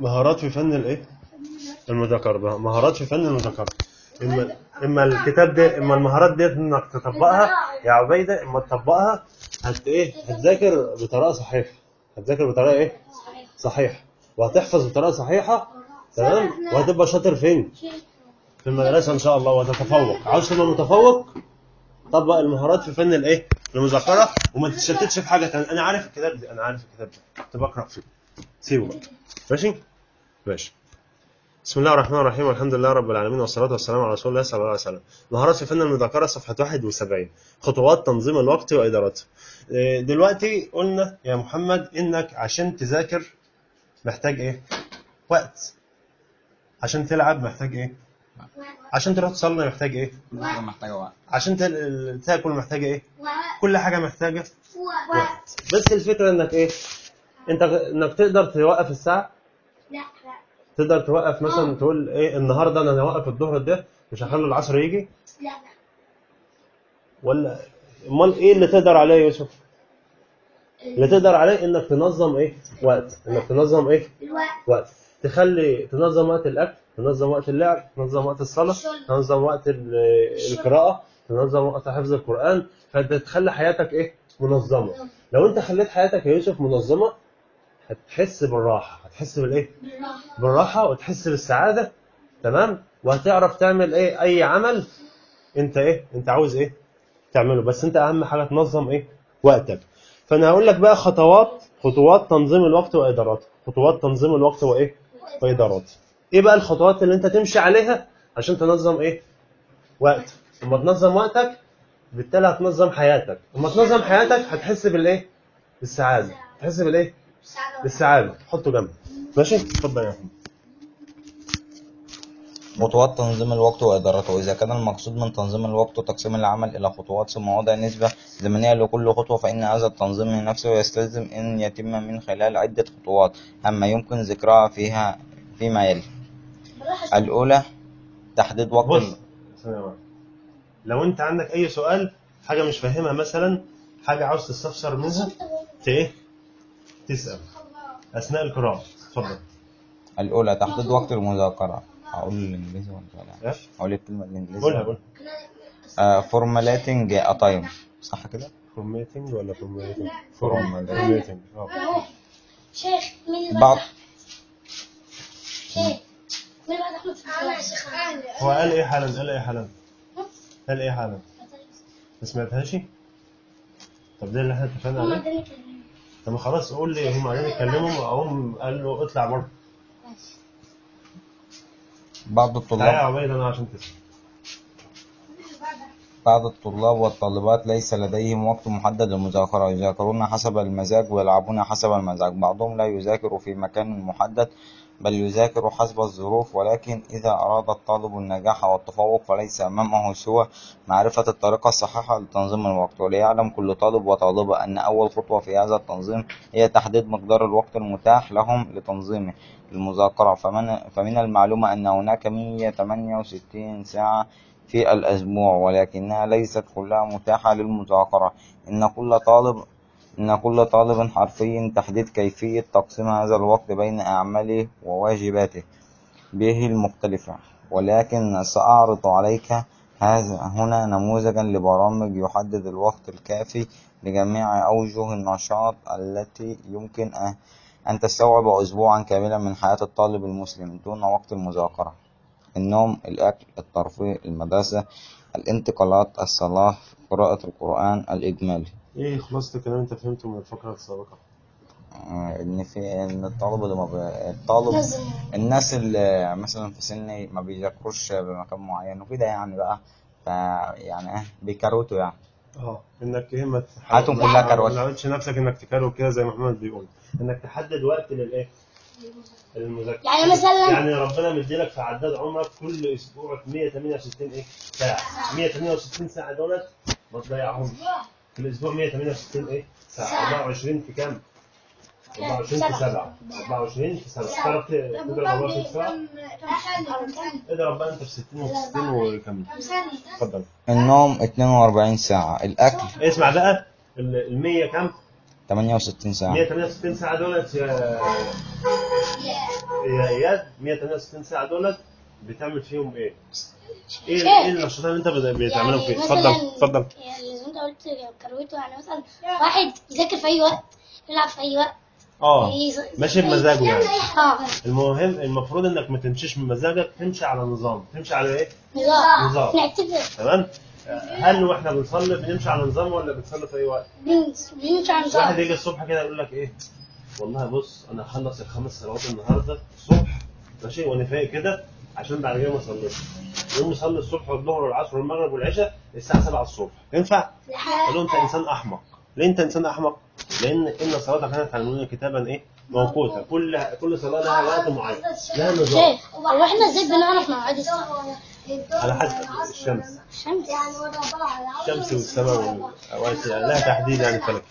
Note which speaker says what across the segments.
Speaker 1: مهارات في فن الايه المذاكرة مهارات في فن المذاكرة اما اما الكتاب ده اما المهارات ديت انك تطبقها يا عبيده اما تطبقها هت ايه هتذاكر بطريقه صحيحه هتذاكر بطريقه ايه صحيحه وهتحفظ بطريقه صحيحه تمام وهتبقى شاطر فين في المدرسه ان شاء الله وتتفوق عاوز تبقى متفوق طبق المهارات في فن الايه المذاكره وما تتشتتش في حاجه تانية انا عارف الكتاب ده انا عارف الكتاب ده كنت بقرا فيه سيبه بقى ماشي ماشي بسم الله الرحمن الرحيم والحمد لله رب العالمين والصلاة والسلام على رسول الله صلى الله عليه وسلم مهارات في فن المذاكرة صفحة 71 خطوات تنظيم الوقت وإدارته إيه، دلوقتي قلنا يا محمد إنك عشان تذاكر محتاج إيه وقت عشان تلعب محتاج إيه عشان تروح تصلي محتاج إيه
Speaker 2: كل حاجة محتاجة وقت
Speaker 1: عشان تل- تاكل محتاج إيه كل حاجة محتاجة
Speaker 3: وقت
Speaker 1: وقت بس الفكرة إنك إيه أنت إنك تقدر توقف الساعة
Speaker 3: لا لا
Speaker 1: تقدر توقف مثلا تقول ايه النهارده انا هوقف الظهر ده مش هخلي العصر يجي
Speaker 3: لا
Speaker 1: ولا امال ايه اللي تقدر عليه يا يوسف؟ اللي تقدر عليه انك تنظم ايه؟ وقت انك تنظم ايه؟
Speaker 3: الوقت
Speaker 1: وقت تخلي تنظم وقت الاكل تنظم وقت اللعب تنظم وقت الصلاه تنظم وقت ال- القراءه تنظم وقت حفظ القران فانت تخلي حياتك ايه؟ منظمه لو انت خليت حياتك يا يوسف منظمه هتحس بالراحه هتحس بالايه؟
Speaker 3: بالراحة
Speaker 1: بالراحه وتحس بالسعاده تمام وهتعرف تعمل ايه اي عمل انت ايه انت عاوز ايه تعمله بس انت اهم حاجه تنظم ايه وقتك فانا هقول لك بقى خطوات خطوات تنظيم الوقت وادارته خطوات تنظيم الوقت وايه وادارته ايه بقى الخطوات اللي انت تمشي عليها عشان تنظم ايه وقت لما تنظم وقتك بالتالي هتنظم حياتك لما تنظم حياتك هتحس بالايه بالسعاده تحس بالايه
Speaker 3: سعادة
Speaker 1: بالسعاده حطه جنبك ماشي اتفضل يا محمد
Speaker 2: خطوات تنظيم الوقت وإدارته إذا كان المقصود من تنظيم الوقت تقسيم العمل إلى خطوات ثم وضع نسبة زمنية لكل خطوة فإن هذا التنظيم نفسه يستلزم أن يتم من خلال عدة خطوات أما يمكن ذكرها فيها فيما يلي
Speaker 3: بالراحة
Speaker 2: الأولى تحديد وقت
Speaker 1: بص ثانية واحدة. لو انت عندك اي سؤال حاجه مش فاهمها مثلا حاجه عاوز تستفسر منها ت ايه تسال اثناء القراءه اتفضل
Speaker 2: الأولى تحديد وقت المذاكرة هقول الإنجليزي ولا لا؟
Speaker 1: إيه؟
Speaker 2: هقول الكلمة الإنجليزي
Speaker 1: قولها قولها
Speaker 2: فورمالاتنج أ تايم صح كده؟
Speaker 1: فورميتنج ولا فورميتنج
Speaker 2: Formatting.
Speaker 1: فورميتنج اه
Speaker 3: اهو شيخ مين اللي
Speaker 2: بعض
Speaker 3: بعد شيخ مين اللي بعد احمد في انا يا شيخ
Speaker 1: هو قال ايه حالا قال ايه حالا قال ايه حالا ما سمعتهاش طب ده اللي احنا اتفقنا
Speaker 3: هما
Speaker 1: عليه
Speaker 3: ده اللي كلمني.
Speaker 1: طب خلاص قول لي هم قاعدين يتكلموا اقوم قال له اطلع بره
Speaker 3: ماشي.
Speaker 2: بعض
Speaker 1: تعالى يا
Speaker 2: الطلاب
Speaker 1: عبيد انا عشان تسال
Speaker 2: بعض الطلاب والطالبات ليس لديهم وقت محدد للمذاكرة يذاكرون حسب المزاج ويلعبون حسب المزاج بعضهم لا يذاكر في مكان محدد بل يذاكر حسب الظروف ولكن إذا أراد الطالب النجاح والتفوق فليس أمامه سوى معرفة الطريقة الصحيحة لتنظيم الوقت وليعلم كل طالب وطالبة أن أول خطوة في هذا التنظيم هي تحديد مقدار الوقت المتاح لهم لتنظيم المذاكرة فمن, فمن المعلومة أن هناك 168 ساعة في الأسبوع ولكنها ليست كلها متاحة للمذاكرة إن كل طالب إن كل طالب حرفي تحديد كيفية تقسيم هذا الوقت بين أعماله وواجباته به المختلفة ولكن سأعرض عليك هذا هنا نموذجا لبرامج يحدد الوقت الكافي لجميع أوجه النشاط التي يمكن أن- أن تستوعب أسبوعا كاملا من حياة الطالب المسلم دون وقت المذاكرة النوم الأكل الترفيه المدرسة الانتقالات الصلاة قراءة القرآن الإجمالي
Speaker 1: ايه خلاصه الكلام انت فهمته من الفقره السابقه
Speaker 2: آه، إن في إن الطالب اللي ما بي... الطالب
Speaker 3: لازم
Speaker 2: الناس اللي مثلا في سني ما بيذاكروش بمكان معين وكده يعني بقى ف يعني إيه بيكروتوا يعني
Speaker 1: اه انك ايه ما
Speaker 2: حياتهم كلها كروت.
Speaker 1: ما تعودش نفسك انك تكروت كده زي ما محمد بيقول انك تحدد وقت للايه للمذاكره
Speaker 3: يعني مثلا
Speaker 1: يعني ربنا مديلك في عداد عمرك كل اسبوع 168 ايه ساعه 168 ساعه دولت ما تضيعهمش في الاسبوع 168 ايه ساعه 24 في كام 24 في 7 24 في 7 تعرف تضرب 24 في 7 اضرب بقى انت في 60 وفي 60 وكمل اتفضل
Speaker 2: النوم 42 ساعة الأكل
Speaker 1: اسمع بقى ال 100 كام
Speaker 2: 68 ساعة
Speaker 1: 168 ساعة دولت يا يا اياد 168 ساعه دولت بتعمل فيهم ايه؟ ايه
Speaker 3: شيخ.
Speaker 1: ايه النشاطات اللي انت بت- بتعملهم فيه؟ اتفضل
Speaker 3: مثلاً
Speaker 1: اتفضل
Speaker 3: يعني زي ما انت قلت كروته يعني مثلا واحد يذاكر في اي وقت يلعب في اي وقت
Speaker 1: اه
Speaker 3: يز-
Speaker 1: ماشي بمزاجه يعني
Speaker 3: اه
Speaker 1: المهم المفروض انك ما تمشيش من مزاجك تمشي على نظام تمشي على ايه؟
Speaker 3: نظام
Speaker 1: نظام.
Speaker 3: نعتبر
Speaker 1: تمام؟ هل واحنا بنصلي بنمشي على نظام ولا بنصلي في اي وقت؟
Speaker 3: بنمشي بنمشي على
Speaker 1: واحد
Speaker 3: نظام
Speaker 1: يجي الصبح كده يقول لك ايه والله بص انا هخلص الخمس صلوات النهارده الصبح ماشي وانا فايق كده عشان بعد كده ما اصليش يقوم يصلي الصبح والظهر والعصر والمغرب والعشاء الساعه 7 الصبح ينفع؟ قال له انت انسان احمق ليه انت انسان احمق؟ لان ان صلاتك كانت على المؤمنين كتابا ايه؟ موقوتا كل كل صلاه لها وقت معين لها نظام
Speaker 3: شيخ هو احنا ازاي بنعرف مواعيد الصلاة؟
Speaker 1: على حسب الشمس
Speaker 3: الشمس
Speaker 4: يعني ورا بعض
Speaker 1: الشمس والسماء والاوقات يعني لها تحديد يعني فلك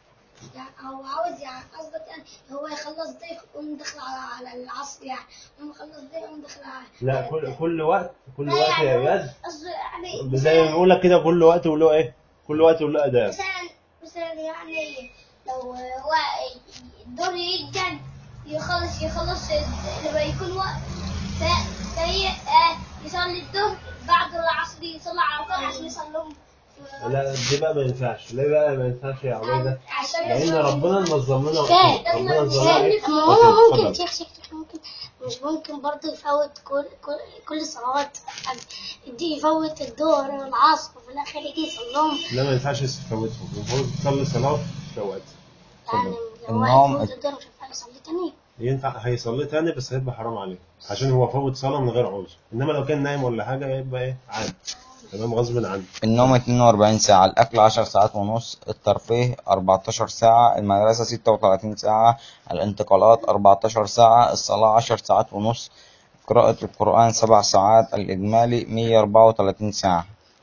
Speaker 4: يعني هو عاوز يعني قصدك يعني هو يخلص ده يقوم داخل على على العصر يعني يقوم يخلص ده يقوم داخل على
Speaker 1: لا كل كل وقت كل وقت يا اياد
Speaker 4: قصده يعني
Speaker 1: زي ما بيقول لك كده كل وقت وله ايه؟ كل وقت وله اداب
Speaker 4: مثلا مثلا يعني لو هو الدور يجي يخلص يخلص لما يكون وقت ف- فهي آه، يصلي الظهر بعد العصر يصلي على طول عشان يصلوا
Speaker 1: لا دي بقى ما ينفعش ليه بقى ما ينفعش يا عبيدة
Speaker 4: عشان
Speaker 1: لان ربنا نظم لنا
Speaker 3: شيخ.
Speaker 1: وقتنا ربنا نظم لنا ايه
Speaker 3: ما هو
Speaker 1: اتفضل.
Speaker 3: ممكن شيخ شيخ شيخ ممكن مش ممكن برضه يفوت كل كل كل الصلوات يدي يفوت الظهر والعصر وفي الاخر يجي يصليهم
Speaker 1: لا ما ينفعش تفوتهم المفروض تصلي صلاة في وقت
Speaker 3: يعني لو
Speaker 2: النوم-
Speaker 3: واحد فوت الظهر مش هينفع يصلي تاني
Speaker 1: ينفع هيصلي تاني بس هيبقى حرام عليه عشان هو فوت صلاة من غير عذر انما لو كان نايم ولا حاجة يبقى ايه عادي تمام غصب عنه
Speaker 2: النوم 42 ساعة الأكل 10 ساعات ونص الترفيه 14 ساعة المدرسة 36 ساعة الانتقالات 14 ساعة الصلاة 10 ساعات ونص قراءة القرآن 7 ساعات الإجمالي 134 ساعة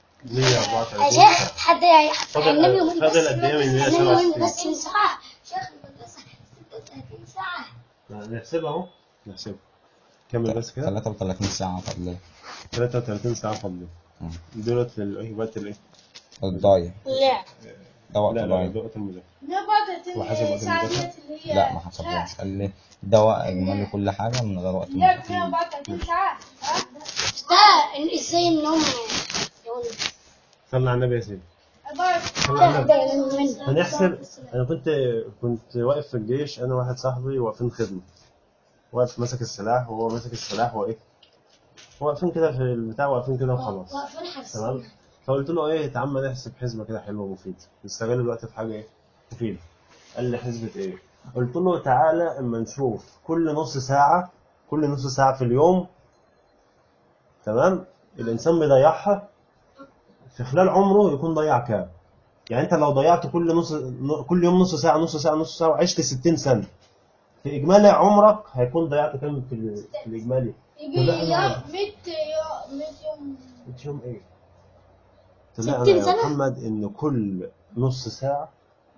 Speaker 1: 134
Speaker 3: يا شيخ حد حد
Speaker 1: فاضل
Speaker 3: النبي يومين بس
Speaker 1: فاضل قد ايه من
Speaker 3: النبي يومين
Speaker 1: 167
Speaker 3: بس من ساعة
Speaker 4: شيخ المدرسة 36 ساعة
Speaker 1: نحسبها اهو نحسبها كمل بس كده
Speaker 2: 33 ساعة فضل
Speaker 1: 33 ساعة فاضلين دولت للايه وقت الايه
Speaker 2: الضايع
Speaker 3: لا
Speaker 2: ده وقت
Speaker 1: لا لا
Speaker 2: ضايع
Speaker 1: ده وقت المذاكرة
Speaker 4: ده بعد
Speaker 1: وحسب وقت المذاكرة
Speaker 2: لا ما حسبهاش قال لي ده وقت إجمالي كل حاجة من غير وقت مذاكرة
Speaker 4: 34 ساعة
Speaker 3: بس ده ازاي النوم يقول
Speaker 1: صلى على النبي يا سيدي
Speaker 4: برضه
Speaker 1: صلى على النبي
Speaker 3: ده من
Speaker 1: هنحسب انا كنت كنت واقف في الجيش انا واحد صاحبي واقفين خدمه واقف ماسك السلاح وهو ماسك السلاح وايه واقفين كده في البتاع واقفين كده وخلاص
Speaker 4: واقفين حرصين
Speaker 1: تمام فقلت له ايه تعال نحسب حسبه كده حلوه ومفيده نستغل الوقت في حاجه ايه مفيده قال لي حسبه ايه قلت له تعالى اما نشوف كل نص ساعه كل نص ساعه في اليوم تمام الانسان بيضيعها في خلال عمره يكون ضيع كام يعني انت لو ضيعت كل نص كل يوم نص ساعه نص ساعه نص ساعه وعشت 60 سنه في اجمالي عمرك هيكون ضيعت كام في, ال- في الاجمالي
Speaker 4: يجي
Speaker 1: طلعنا
Speaker 4: يوم 100 يوم 100 يوم
Speaker 1: انت يوم ايه
Speaker 3: 60
Speaker 1: طلعنا يا
Speaker 3: سنة؟
Speaker 1: محمد ان كل نص ساعه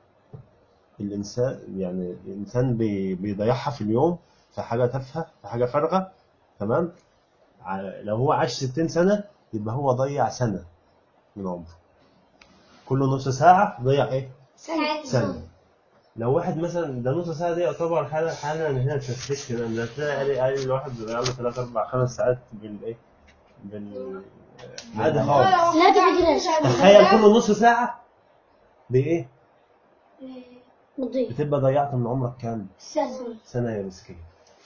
Speaker 1: الانسان يعني الانسان بي- بيضيعها في اليوم في حاجه تافهه في حاجه فارغه تمام ع- لو هو عاش 60 سنه يبقى هو ضيع سنه من عمره كل نص ساعه ضيع ايه سنة لو واحد مثلا ده نص ساعة دي يعتبر حالة حالة إن هي تفكيك كده إن تلاقي قال الواحد بيضيع له ثلاث أربع خمس ساعات بالإيه؟ بال عادي خالص
Speaker 3: لا تفكر
Speaker 1: تخيل كل نص ساعة بإيه؟
Speaker 3: مضيع
Speaker 1: بتبقى ضيعت من عمرك كام؟
Speaker 3: سنة
Speaker 1: سنة يا مسكين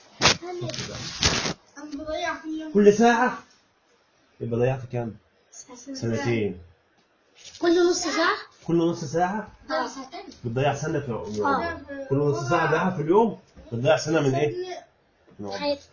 Speaker 4: انا بضيع في اليوم
Speaker 1: كل ساعة يبقى ضيعت كام؟ سنتين
Speaker 3: كل نص ساعة
Speaker 1: كل نص ساعة
Speaker 3: اه ساعتين
Speaker 1: بتضيع سنة في في
Speaker 3: آه.
Speaker 1: عمرك كل نص ساعة ضيعها في اليوم بتضيع سنة من إيه؟ من عمرك
Speaker 3: حياتي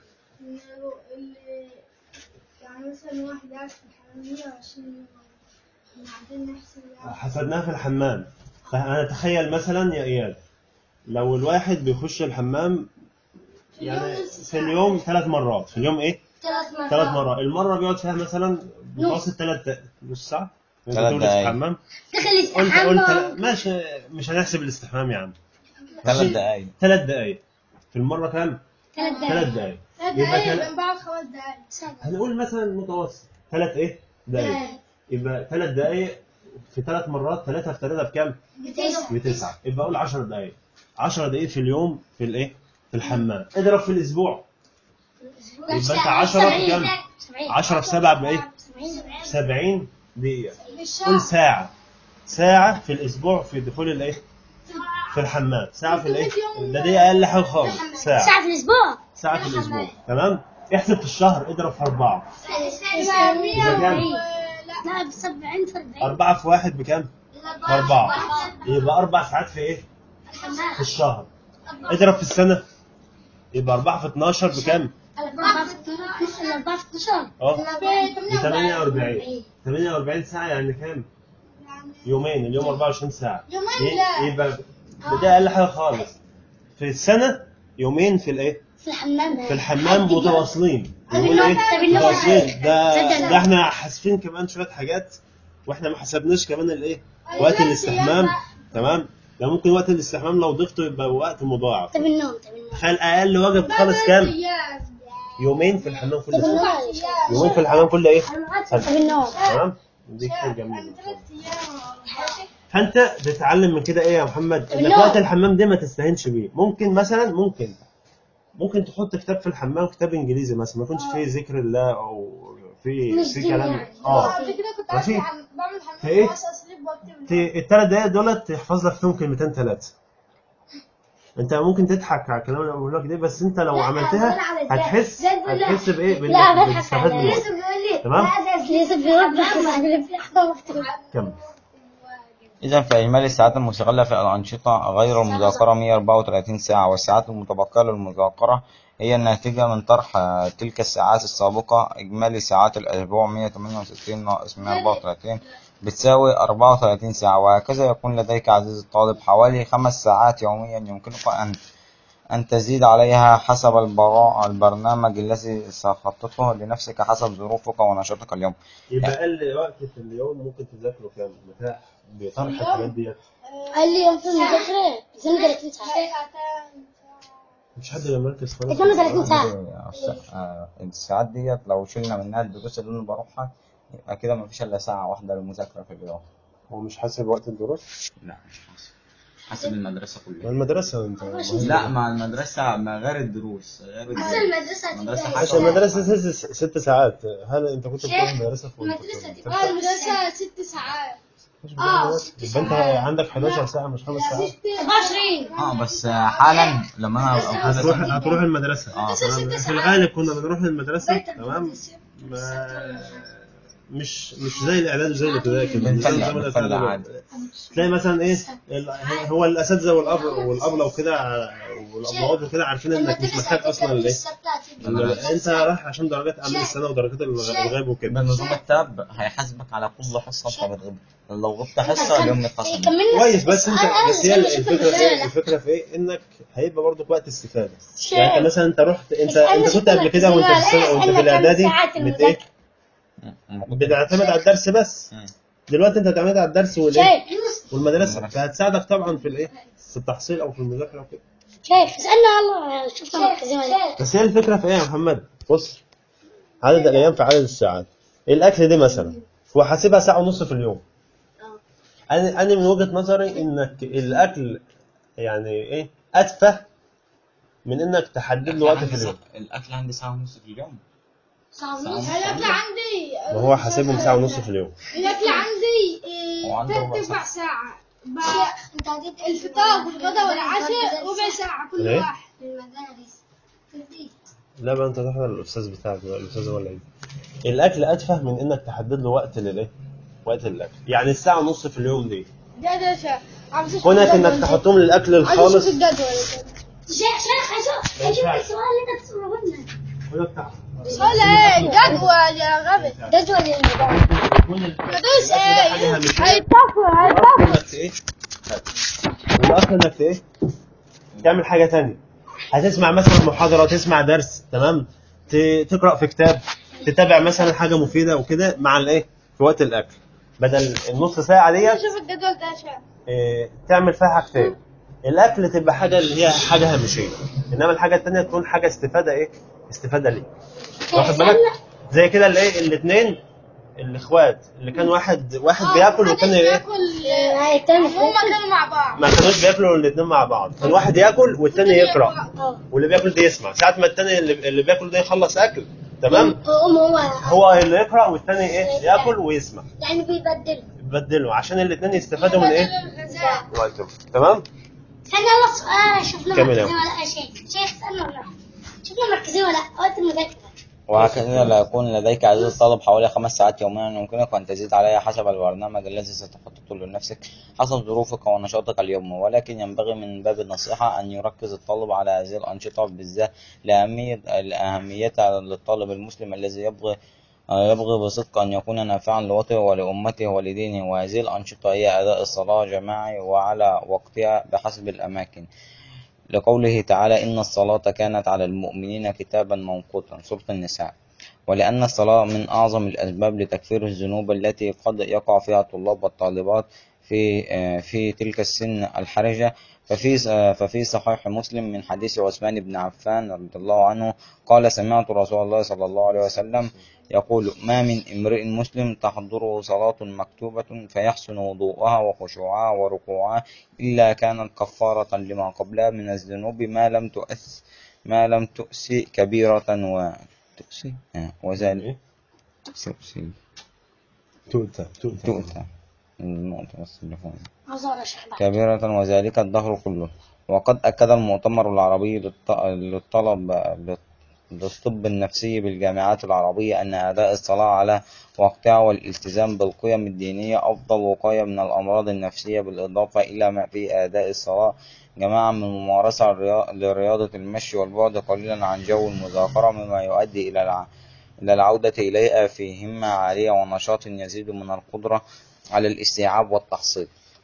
Speaker 4: يعني مثلا واحد قاعد في الحمام 120 يوم بعدين نحسب يعني
Speaker 1: حسبناها في الحمام فأنا أتخيل مثلا يا إياد لو الواحد بيخش الحمام يعني في اليوم ثلاث مرات في اليوم إيه؟
Speaker 3: ثلاث مرات
Speaker 1: ثلاث مرات المرة بيقعد فيها مثلا متوسط ثلاث نص ساعة أنت
Speaker 2: ثلاث
Speaker 1: تقول
Speaker 2: دقايق.
Speaker 1: استحمام
Speaker 3: دخل
Speaker 1: قلت قلت
Speaker 3: يستحمى
Speaker 1: ماشي مش هنحسب الاستحمام يا عم
Speaker 2: ثلاث دقايق
Speaker 1: ثلاث دقايق في المرة كام؟
Speaker 3: ثلاث
Speaker 1: ثلاث
Speaker 3: دقايق
Speaker 1: دقايق
Speaker 4: ثلاث
Speaker 1: يبقى
Speaker 4: دقايق
Speaker 1: تل-
Speaker 4: من بعد خمس دقايق
Speaker 1: هنقول مثلا متوسط ثلاث إيه؟ دقايق يبقى ثلاث دقايق في ثلاث مرات ثلاثة في ثلاثة بكام؟
Speaker 3: بتسعة
Speaker 1: بتسعة يبقى اقول 10 دقايق 10 دقايق في اليوم في الايه في الحمام اضرب في الاسبوع يبقى انت 10 بكام 10 في 7 بايه
Speaker 3: 70
Speaker 1: 70 دقيقة قول ساعة ساعة في الأسبوع في دخول الإيه؟ في الحمام ساعة في الإيه؟ ده دي أقل حاجة خالص ساعة
Speaker 3: ساعة في الأسبوع
Speaker 1: ساعة في الأسبوع تمام؟ احسب في الشهر اضرب في أربعة إذا كام؟
Speaker 3: لا ب 70 في 40
Speaker 1: أربعة في واحد بكام؟ بأربعة يبقى أربع ساعات في إيه؟ في الشهر اضرب في السنة يبقى أربعة في 12 بكام؟
Speaker 3: الأربعة في 12 الأربعة في 12
Speaker 1: أه ب 48 48 ساعة يعني كام؟ يومين اليوم 24 ساعة
Speaker 4: يومين
Speaker 1: ي-
Speaker 4: لا.
Speaker 1: يبقى ده أقل حاجة خالص في السنة يومين في الإيه؟
Speaker 3: في الحمام
Speaker 1: في الحمام متواصلين
Speaker 3: طب
Speaker 1: يقول
Speaker 3: النوم-
Speaker 1: إيه؟
Speaker 3: طب النوم-
Speaker 1: متواصلين ده
Speaker 3: تصدق
Speaker 1: ده إحنا حاسبين كمان شوية حاجات وإحنا ما حسبناش كمان الإيه؟ وقت الاستحمام تمام؟ ده ممكن وقت الاستحمام لو ضفته يبقى وقت مضاعف
Speaker 3: طب النوم طب النوم
Speaker 1: تخيل أقل واجب خالص كام؟ يومين في الحمام كل سنة يومين في الحمام كل إيه؟
Speaker 3: طب النوم
Speaker 1: تمام دي حاجه جميله فانت تتعلم من كده ايه يا محمد انك
Speaker 3: النوم.
Speaker 1: وقت الحمام ده ما تستهينش بيه ممكن مثلا ممكن ممكن تحط كتاب في الحمام كتاب انجليزي مثلا ما يكونش فيه ذكر الله او في
Speaker 3: مش
Speaker 1: في
Speaker 3: دين
Speaker 1: كلام
Speaker 3: يعني.
Speaker 1: اه
Speaker 4: قبل كده كنت
Speaker 1: ماشي.
Speaker 4: عامل بعمل
Speaker 1: في إيه؟
Speaker 4: حمام اسليب واكتب
Speaker 1: ت- الثلاث دقايق دولت تحفظ لك فيهم كلمتين ثلاثه انت ممكن تضحك على الكلام اللي بقول لك ده بس انت لو عملتها هتحس هتحس بايه بال-
Speaker 3: لا، بضحك
Speaker 1: بتستفاد
Speaker 3: على-
Speaker 1: من الوقت. تمام
Speaker 3: لازم بيوضح في لحظة واحدة
Speaker 1: كمل
Speaker 2: إذا فإجمالي الساعات المستغلة في الأنشطة غير المذاكرة 134 ساعة والساعات المتبقية للمذاكرة هي الناتجة من طرح آه، تلك الساعات السابقة إجمالي ساعات الأسبوع 168 ناقص 134 بتساوي 34 ساعة وهكذا يكون لديك عزيزي الطالب حوالي خمس ساعات يوميا يمكنك أن أن تزيد عليها حسب البرا- البرنامج الذي ستخططه لنفسك حسب ظروفك ونشاطك اليوم
Speaker 1: يبقى اقل وقت في اليوم ممكن تذاكره كام بتاع بطرح الحاجات ديت
Speaker 3: قال لي يوم في المذاكرة 32 ساعة
Speaker 1: مش حد بيبقى مركز خالص
Speaker 3: 32 ساعة
Speaker 2: الس- آه، الساعات ديت لو شلنا منها الدروس اللي انا بروحها يبقى كده مفيش الا ساعة واحدة للمذاكرة في اليوم
Speaker 1: هو مش حاسب وقت الدروس
Speaker 2: لا مش حاسب حاسب المدرسة
Speaker 1: ما
Speaker 2: كلها
Speaker 1: المدرسة انت
Speaker 2: لا مع المدرسة ما غير الدروس غير الدروس
Speaker 4: المدرسة
Speaker 2: المدرسة
Speaker 1: عشان
Speaker 2: حاسة
Speaker 1: المدرسة ست, ست ساعات هل انت كنت بتروح المدرسة في
Speaker 4: المدرسة
Speaker 1: وانت
Speaker 4: اه المدرسة ست ساعات
Speaker 1: اه يبقى انت عندك 11 ساعة مش خمس ساعات
Speaker 3: 24
Speaker 2: اه بس آه، حالا لما انا ابقى
Speaker 1: هتروح
Speaker 2: محدث
Speaker 1: هتروح المدرسة
Speaker 2: اه
Speaker 1: تمام؟ في الغالب كنا بنروح المدرسة تمام ما مش مش زي الاعداد زي الابتدائي كده
Speaker 2: بنفلق-
Speaker 1: زي ما
Speaker 2: بنفلق
Speaker 1: الأساتذة-
Speaker 2: عادي.
Speaker 1: تلاقي مثلا ايه ال- هو الاساتذه والاب والابله وكده والابهات وكده عارفين انك مش محتاج اصلا الايه ال- انت رايح عشان درجات اعمال السنه ودرجات الغ- الغياب وكده
Speaker 2: بنظام التاب هيحاسبك على كل حصة انت بتغيب لو غبت حصة اليوم يتخصم
Speaker 3: كملنا
Speaker 1: كويس بس انت
Speaker 3: أنا-
Speaker 1: بس هي
Speaker 3: أنا شفت
Speaker 1: الفكره في ايه
Speaker 3: المسألة.
Speaker 1: الفكره في ايه انك هيبقى برضك وقت استفاده
Speaker 3: شيء.
Speaker 1: يعني انت مثلا انت رحت انت
Speaker 3: أنا
Speaker 1: انت
Speaker 3: شفت
Speaker 1: كنت قبل كده وانت في السنه
Speaker 3: المسألة.
Speaker 1: وانت
Speaker 3: أنا
Speaker 1: في
Speaker 3: كم
Speaker 1: الاعدادي
Speaker 3: ساعات
Speaker 1: بت ايه
Speaker 3: المذاكرة؟
Speaker 1: بتعتمد على الدرس بس
Speaker 2: مم.
Speaker 1: دلوقتي انت تعتمد على الدرس والايه
Speaker 3: شيخ
Speaker 1: والمدرسه فهتساعدك طبعا في الايه في التحصيل او في المذاكره وكده
Speaker 3: شيخ اسألنا والله شفنا مركزين ولا
Speaker 1: بس هي الفكره في ايه يا محمد بص عدد الايام في عدد الساعات الاكل دي مثلا وحاسبها ساعه ونص في اليوم انا انا من وجهه نظري انك الاكل يعني ايه اتفه من انك تحدد له وقت في اليوم
Speaker 2: الأكل عندي ساعة ونص في اليوم
Speaker 4: الأكل عندي
Speaker 1: ما هو حاسبهم ساعه ونص في اليوم
Speaker 4: الأكل عندي إيه،
Speaker 2: هو عنده
Speaker 4: تلات
Speaker 2: ربع
Speaker 4: أرباع ساعة ب- الفطار والغداء والعشاء ربع ساعة كل
Speaker 1: ليه؟
Speaker 4: واحد
Speaker 1: لا بقى انت تحضر الاستاذ بتاعك بقى الاستاذ هو اللي هيجي. الاكل اتفه من انك تحدد له وقت للايه وقت الاكل يعني الساعه ونص في اليوم دي
Speaker 4: ده ده شا عاوز أشوف
Speaker 1: كونك
Speaker 4: الجدول
Speaker 1: انك
Speaker 4: ده.
Speaker 1: تحطهم للاكل
Speaker 4: عاوز أشوف
Speaker 1: الخالص
Speaker 4: الجدول
Speaker 3: شيخ شيخ اشوف اشوف السؤال اللي انت تسأله لنا
Speaker 1: كونك تح-
Speaker 4: ولا ايه جدول يا غبي
Speaker 3: جدول المذاكرة
Speaker 1: يكون ال-
Speaker 4: مدوس
Speaker 1: الأكل ده
Speaker 4: ايه
Speaker 1: حاجة هامشية.
Speaker 4: هيتفقوا
Speaker 1: والأصل
Speaker 4: هيتفقوا
Speaker 1: انك ايه والاصل انك ايه تعمل حاجه تانية هتسمع مثلا محاضره تسمع درس تمام ت- تقرا في كتاب تتابع مثلا حاجه مفيده وكده مع الايه في وقت الاكل بدل النص ساعه ديت
Speaker 4: شوف الجدول ده شا
Speaker 1: إيه، تعمل فيها حاجتين الاكل تبقى حاجه اللي هي حاجه هامشيه انما الحاجه التانية تكون حاجه استفاده ايه استفاده ليك واخد بالك زي كده الايه الاثنين الاخوات اللي كان واحد واحد بياكل والتاني ايه
Speaker 3: التاني
Speaker 4: هما كانوا مع بعض
Speaker 1: ما كانوش بياكلوا الاثنين مع بعض كان واحد ياكل والتاني يقرا
Speaker 3: اه
Speaker 1: واللي بياكل ده يسمع ساعه ما التاني اللي, اللي بياكل ده يخلص اكل تمام
Speaker 3: هم هو
Speaker 1: هو اللي يقرا والتاني ايه ياكل ويسمع
Speaker 3: يعني بيبدلوا
Speaker 1: يبدلوا عشان الاثنين يستفادوا من ايه
Speaker 4: الغذاء
Speaker 1: وقتهم تمام
Speaker 3: ثانية يلا سؤال شوفنا
Speaker 1: كمل
Speaker 3: مركزين
Speaker 1: يلا.
Speaker 3: ولا لا يا شيخ شيخ استنى ولا لا شوفنا مركزين ولا لا وقت المذاكرة
Speaker 2: وهكذا لا يكون لديك عدد الطلب حوالي خمس ساعات يوميا يمكنك أن تزيد عليها حسب البرنامج الذي ستخططه لنفسك حسب ظروفك ونشاطك اليومي ولكن ينبغي من باب النصيحة أن يركز الطالب على هذه الأنشطة بالذات لأهمية لأهميتها للطالب المسلم الذي يبغي يبغي بصدق أن يكون نافعا لوطنه ولأمته ولدينه وهذه الأنشطة هي أداء الصلاة جماعي وعلى وقتها بحسب الأماكن لقوله تعالى إن الصلاة كانت على المؤمنين كتابا موقوتا سورة النساء ولأن الصلاة من أعظم الأسباب لتكفير الذنوب التي قد يقع فيها الطلاب والطالبات في في تلك السن الحرجة ففي ففي صحيح مسلم من حديث عثمان بن عفان رضي الله عنه قال سمعت رسول الله صلى الله عليه وسلم يقول ما من امرئ مسلم تحضره صلاة مكتوبة فيحسن وضوءها وخشوعها وركوعها إلا كانت كفارة لما قبلها من الذنوب ما لم تؤس ما لم تؤسي كبيرة و تؤسي آه، وذلك
Speaker 1: ايه
Speaker 2: تؤسي
Speaker 1: تؤتى تؤتى
Speaker 2: تؤتى النقطة بس اللي فوق
Speaker 3: عذر يا شيخ بقى
Speaker 2: كبيرة وذلك الدهر كله وقد أكد المؤتمر العربي للط- للطلب لل- للطب النفسي بالجامعات العربية أن أداء الصلاة على وقتها والالتزام بالقيم الدينية أفضل وقاية من الأمراض النفسية بالإضافة إلى ما في أداء الصلاة جماعة من ممارسة الريا- لرياضة المشي والبعد قليلا عن جو المذاكرة مما يؤدي إلى الع... إلى العودة إليها في همة عالية ونشاط يزيد من القدرة على الاستيعاب والتحصيل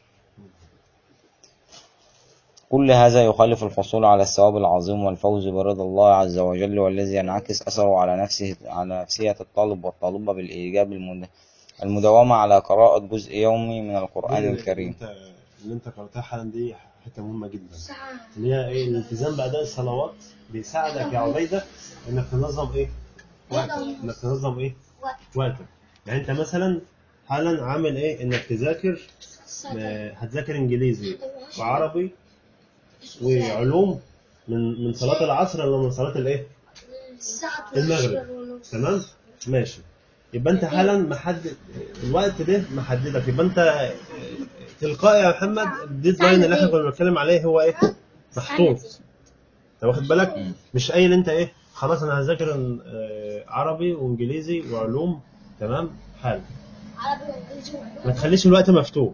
Speaker 2: كل هذا يخالف الحصول على الثواب العظيم والفوز برضا الله عز وجل والذي ينعكس أثره على نفسه على نفسية الطالب والطالبة بالإيجاب المد- المداومة على قراءة جزء يومي من القرآن الكريم
Speaker 1: انت اللي انت قرأتها حالا دي حته مهمه جدا اللي هي ايه الالتزام باداء الصلوات بيساعدك يا عبيده انك تنظم ايه وقتك انك تنظم ايه وقتك يعني انت مثلا حالا عامل ايه انك تذاكر آه، هتذاكر انجليزي وعربي وعلوم من من صلاه العصر ولا من صلاه الايه المغرب تمام ماشي يبقى انت حالا محدد الوقت ده محددك يبقى انت تلقائي يا محمد الديدلاين اللي احنا كنا بنتكلم عليه هو ايه محطوط انت واخد بالك مش قايل انت ايه خلاص انا هذاكر آه، عربي وانجليزي وعلوم تمام حال
Speaker 3: عربي وانجليزي
Speaker 1: ما تخليش الوقت مفتوح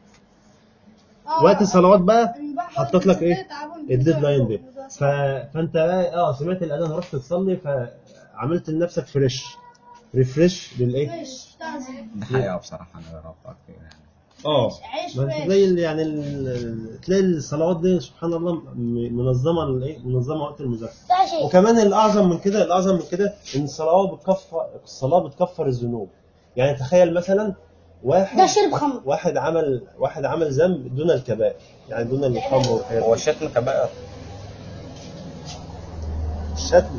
Speaker 1: وقت الصلوات بقى حطيت لك ايه الديدلاين ده ف... فانت بقى اه سمعت الاذان رحت تصلي فعملت لنفسك فريش ريفريش للايه
Speaker 2: ده حقيقة بصراحة أنا جربتها كتير يعني
Speaker 1: اه
Speaker 4: عيش
Speaker 1: ما
Speaker 4: فريش.
Speaker 1: تلاقي ال- يعني ال- تلاقي الصلوات دي سبحان الله م- منظمه الايه منظمه وقت المذاكره
Speaker 3: ده شيء
Speaker 1: وكمان الاعظم من كده الاعظم من كده ان الصلاه بتكفر الصلاه بتكفر الذنوب يعني تخيل مثلا واحد
Speaker 3: ده شرب خمر
Speaker 1: واحد عمل واحد عمل ذنب دون الكبائر يعني دون الخمر والحاجات
Speaker 2: هو
Speaker 1: دي.
Speaker 2: الشتم كبائر
Speaker 1: الشتم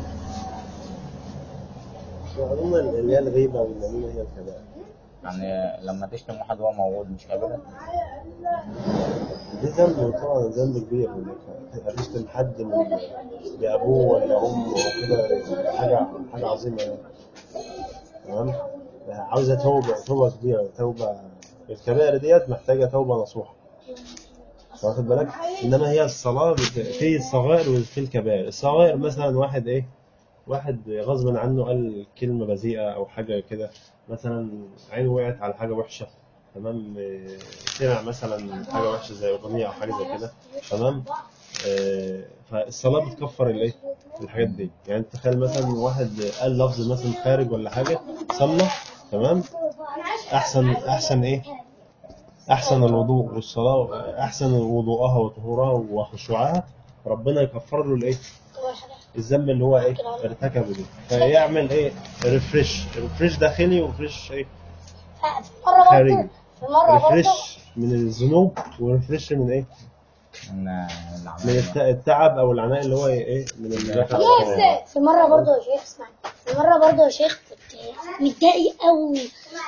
Speaker 1: اظن اللي هي الغيبه والنميمه هي الكبائر
Speaker 2: يعني لما تشتم واحد وهو موجود مش كبيرة
Speaker 1: دي ذنب طبعا ذنب كبير انك تشتم حد من بابوه ولا امه وكده حاجه حاجه عظيمه يعني تمام عاوزه توبه توبه كبيره توبه الكبائر ديت محتاجه توبه نصوحه واخد بالك انما هي الصلاه بت... في الصغائر وفي الكبائر الصغائر مثلا واحد ايه واحد غصبا عنه قال كلمه بذيئه او حاجه كده مثلا عينه وقعت على حاجه وحشه تمام آه، سمع مثلا حاجه وحشه زي اغنيه او حاجه زي كده تمام آه، فالصلاه بتكفر الايه الحاجات دي يعني تخيل مثلا واحد قال لفظ مثلا خارج ولا حاجه صلى تمام احسن احسن ايه احسن الوضوء والصلاه احسن وضوءها وطهورها وخشوعها ربنا يكفر له الايه الذنب اللي هو ايه ارتكبه ده فيعمل ايه ريفريش ريفريش داخلي وريفريش ايه
Speaker 3: في مرة
Speaker 1: خارجي
Speaker 3: برضه في مرة برضه
Speaker 1: ريفريش من الذنوب وريفريش من ايه
Speaker 2: من
Speaker 1: من
Speaker 2: العمل
Speaker 1: الت- التعب او العناء اللي هو ايه من المذاكره
Speaker 3: في مرة برضه يا شيخ اسمعني في مرة برضه يا شيخ كنت متضايق قوي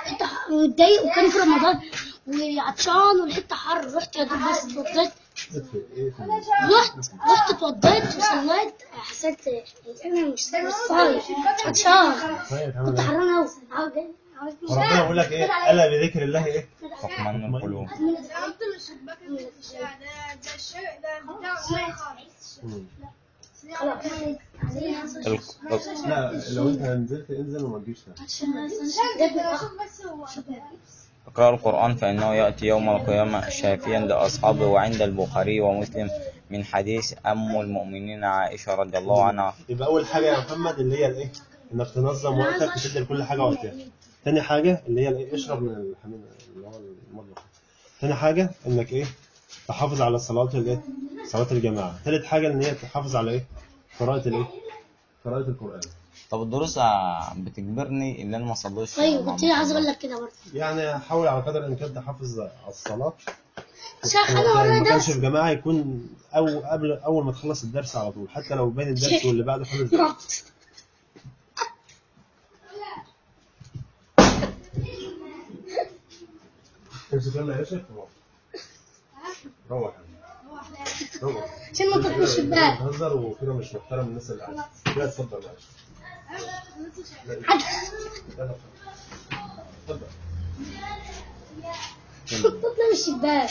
Speaker 3: حته ح- متضايق وكان في رمضان وعطشان والحته حر رحت يا دوب بس اتوضيت
Speaker 1: اقفل اقفل
Speaker 3: رحت رحت اتوضيت وصليت حسيت انا مش مش صايم عطشان
Speaker 1: طيب
Speaker 3: كنت
Speaker 1: هعمل ايه؟
Speaker 3: حران قوي عاوز عاوز
Speaker 1: وربنا بيقول لك ايه الا بذكر الله ايه
Speaker 2: تطمئن القلوب
Speaker 4: نط من الشباك اللي في الشارع ده ده الشيء ده بتاع ما يخالص
Speaker 1: مم.
Speaker 3: خلاص
Speaker 2: ال- ال-
Speaker 1: لا لو انت نزلت انزل وما تجيش تاني
Speaker 4: بس هو
Speaker 2: اقرأ القرآن فإنه يأتي يوم القيامة شافيا لأصحابه وعند البخاري ومسلم من حديث أم المؤمنين عائشة رضي الله عنها
Speaker 1: يبقى اول حاجه يا محمد اللي هي الايه انك تنظم وقتك وتدي لكل حاجه وقتها تاني حاجه اللي هي الايه اشرب من الحمام اللي هو المطبخ تاني حاجه انك ايه تحافظ على صلاه الايه صلاه الجماعه تالت حاجه ان هي تحافظ على ايه قراءه الايه قراءه القران
Speaker 2: طب الدروس بتجبرني إن أنا ما أصليش
Speaker 3: ايوه
Speaker 2: مع
Speaker 3: كنت عايز اقول
Speaker 2: بعض.
Speaker 3: لك كده برضه
Speaker 1: يعني حاول على قدر الامكان تحافظ على الصلاه
Speaker 3: شيخ انا
Speaker 1: يعني
Speaker 3: ورايا
Speaker 1: ما كانش
Speaker 3: درس
Speaker 1: في جماعه يكون او قبل اول ما تخلص الدرس على طول حتى لو بين الدرس
Speaker 3: شيخ.
Speaker 1: واللي بعده خمس دقايق
Speaker 3: رحت
Speaker 1: امسك يلا يا يوسف روح روح روح
Speaker 3: عشان ما تروح الشباك
Speaker 1: بتهزر وكده مش محترم الناس اللي قاعده لا اتفضل معلش يلا اتفضل
Speaker 3: تطلع من الشباك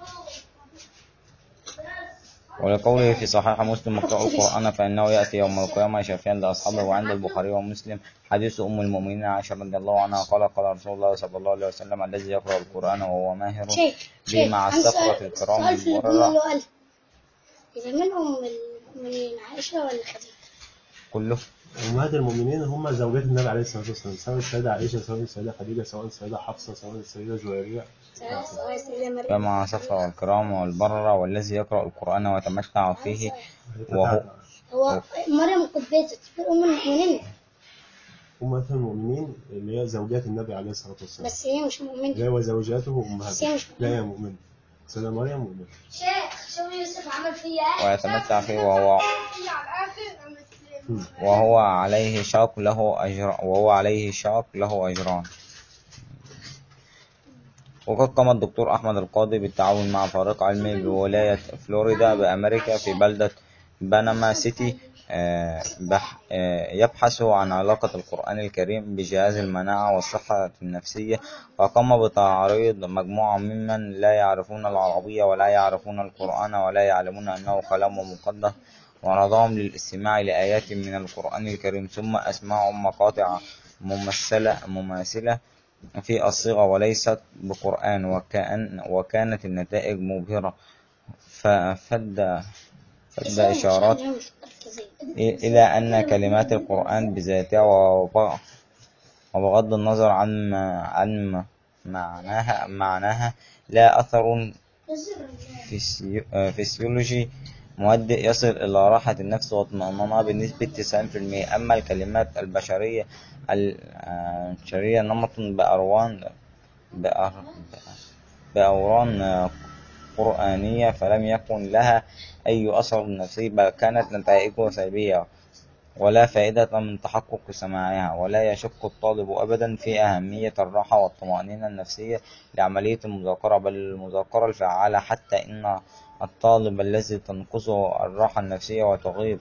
Speaker 2: ولقوله في صحيح مسلم اقرأوا القرآن فإنه يأتي يوم القيامة شافيا لأصحابه وعند البخاري ومسلم حديث أم المؤمنين عائشة رضي الله عنها قال قال رسول الله صلى الله عليه وسلم الذي يقرأ القرآن وهو ماهر
Speaker 3: شيخ
Speaker 2: به
Speaker 3: شيخ
Speaker 2: مع
Speaker 3: عندي
Speaker 2: السفرة
Speaker 3: سؤال-
Speaker 2: الكرام
Speaker 3: سؤال في الجملة اللي
Speaker 2: البررة
Speaker 3: قالها إذا منهم من- من عائشة ولا خديجة؟
Speaker 2: كله
Speaker 1: أمهات المؤمنين هم زوجات النبي عليه الصلاة والسلام سواء السيدة عائشة سواء السيدة خديجة سواء السيدة حفصة سواء السيدة جويرية
Speaker 3: سؤال سؤال سيدة مريم
Speaker 2: كما سفر الكرام والبررة والذي يقرأ القرآن ويتمتع فيه وهو
Speaker 3: هو مريم قبيتة أم المؤمنين
Speaker 1: أمهات المؤمنين اللي هي زوجات النبي عليه الصلاة والسلام
Speaker 3: بس هي مش مؤمنة
Speaker 1: لا وزوجاته
Speaker 3: بس هي
Speaker 1: أمهاته
Speaker 3: مش
Speaker 1: لا هي مؤمنة سيدة مريم مؤمنة
Speaker 4: شيخ شوف يوسف عمل فيا ايه
Speaker 2: ويتمتع فيه وهو
Speaker 4: هي على الاخر قامت
Speaker 2: وهو عليه شاق له أجر وهو عليه شاق له أجران وقد قام الدكتور أحمد القاضي بالتعاون مع فريق علمي بولاية فلوريدا بأمريكا في بلدة بنما سيتي آه، بح- آه، يبحث عن علاقة القرآن الكريم بجهاز المناعة والصحة النفسية وقام بتعريض مجموعة ممن لا يعرفون العربية ولا يعرفون القرآن ولا يعلمون أنه كلام مقدس ورضاهم للاستماع لآيات من القرآن الكريم ثم أسمعهم مقاطع ممثلة مماثلة في الصيغة وليست بقرآن وكأن وكانت النتائج مبهرة ففد فد إشارات إلى أن كلمات القرآن بذاتها وب- وبغض النظر عن عن معناها معناها لا أثر فيسيو- فسيولوجي مهدئ يصل إلى راحة النفس واطمئنانها بنسبة 90% أما الكلمات البشرية البشرية نمط بأروان بأر- بأوران قرآنية فلم يكن لها أي أثر نفسي بل كانت نتائجه سلبية ولا فائدة من تحقق سماعها ولا يشك الطالب أبدا في أهمية الراحة والطمأنينة النفسية لعملية المذاكرة بل المذاكرة الفعالة حتى إن الطالب الذي تنقصه الراحة النفسية وتغيب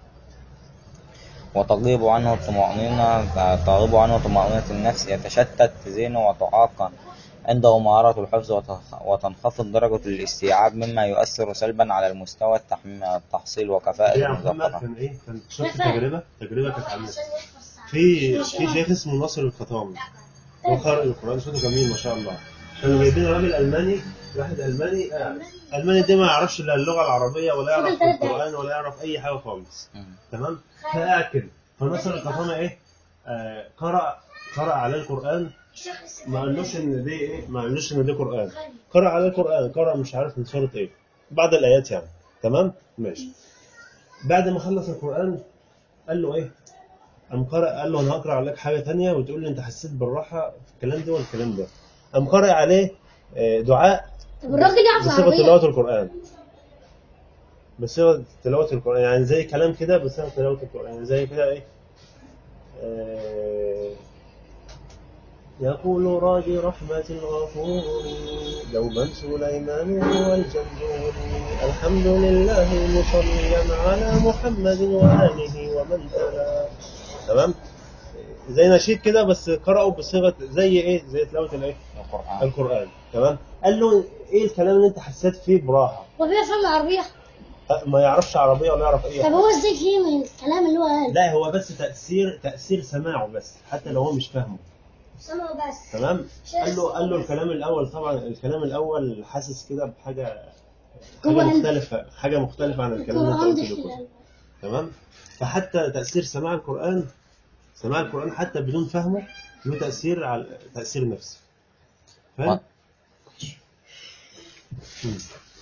Speaker 2: وتغيب عنه الطمأنينة تغيب عنه طمأنينة النفس يتشتت ذهنه وتعاق عنده مهارة الحفظ وتخ- وتنخفض درجة الاستيعاب مما يؤثر سلبا على المستوى التحم- التحصيل وكفاءة
Speaker 1: يا محمد
Speaker 2: المذاكرة
Speaker 1: كان إيه كان شفت تجربة تجربة كانت عاملة في في شيخ اسمه ناصر الخطامي هو قارئ القرآن صوته جميل ما شاء الله كانوا جايبين راجل ألماني واحد ألماني قاعد ألماني ده ما يعرفش لا اللغة العربية ولا يعرف القرآن ولا يعرف أي حاجة خالص
Speaker 2: مم.
Speaker 1: تمام فقاعد كده فناصر الخطامي إيه آه قرأ قرأ عليه القرآن ما قالوش ان دي ايه ما قالوش ان دي قران قرأ عليه القران قرأ مش عارف من سوره ايه بعض الايات يعني تمام ماشي بعد ما خلص القران قال له ايه قام قرأ قال له انا هقرا عليك حاجه تانية وتقول لي انت حسيت بالراحه في الكلام ده والكلام ده قام قرأ عليه آه، دعاء
Speaker 3: طب الراجل يعرف
Speaker 1: بصيغه
Speaker 3: العربية
Speaker 1: تلاوه القران بصيغه تلاوه القران يعني زي كلام كده بصيغه تلاوه القران يعني زي كده ايه آه، يقول راجي رحمة الغفور دوما سليمان والجمهور الحمد لله مصليا على محمد وآله ومن تلا تمام زي نشيد كده بس قرأوا بصيغة زي ايه زي تلاوة الايه
Speaker 2: القرآن
Speaker 1: القرآن تمام قال له ايه الكلام اللي انت حسيت فيه براحة
Speaker 3: هو بيفهم العربية
Speaker 1: أه، ما يعرفش عربية ولا يعرف ايه
Speaker 3: طب هو ازاي فهم الكلام اللي هو قاله
Speaker 1: لا هو بس تأثير تأثير سماعه بس حتى لو هو مش فاهمه
Speaker 4: سمعوا بس
Speaker 1: تمام قال له قال له الكلام الاول طبعا الكلام الاول حاسس كده بحاجه حاجه
Speaker 3: هو قال-
Speaker 1: مختلفه حاجه مختلفه عن الكلام اللي
Speaker 3: القرآن
Speaker 1: انت
Speaker 3: دخل
Speaker 1: قلته ده كله.
Speaker 3: قلبه.
Speaker 1: تمام فحتى تاثير سماع القران سماع القران حتى بدون فهمه له تاثير على تاثير نفسي فاهم مم.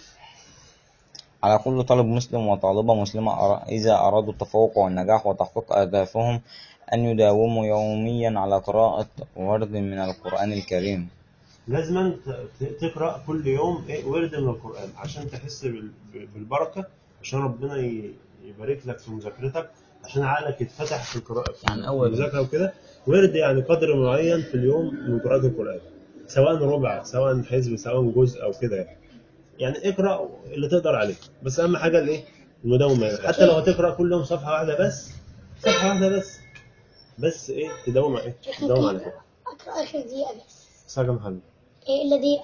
Speaker 2: على كل طالب مسلم وطالبة مسلمة أرا- إذا أرادوا التفوق والنجاح وتحقيق أهدافهم أن يداوموا يوميا على قراءة ورد من القرآن الكريم
Speaker 1: لازما ت- ت- تقرا كل يوم ايه ورد من القران عشان تحس بال- بالبركه عشان ربنا ي- يبارك لك في مذاكرتك عشان عقلك يتفتح في القراءه في
Speaker 2: يعني أول-
Speaker 1: المذاكره وكده ورد يعني قدر معين في اليوم من قراءه القران سواء ربع سواء حزب سواء جزء او كده يعني يعني اقرا اللي تقدر عليه بس اهم حاجه الايه المداومه يعني حتى لو هتقرا كل يوم صفحه واحده بس صفحه واحده بس بس ايه تداوم ايه تداوم عليها
Speaker 3: اقرا اخر دقيقة بس
Speaker 1: ساعه محل
Speaker 3: ايه الا دقيقة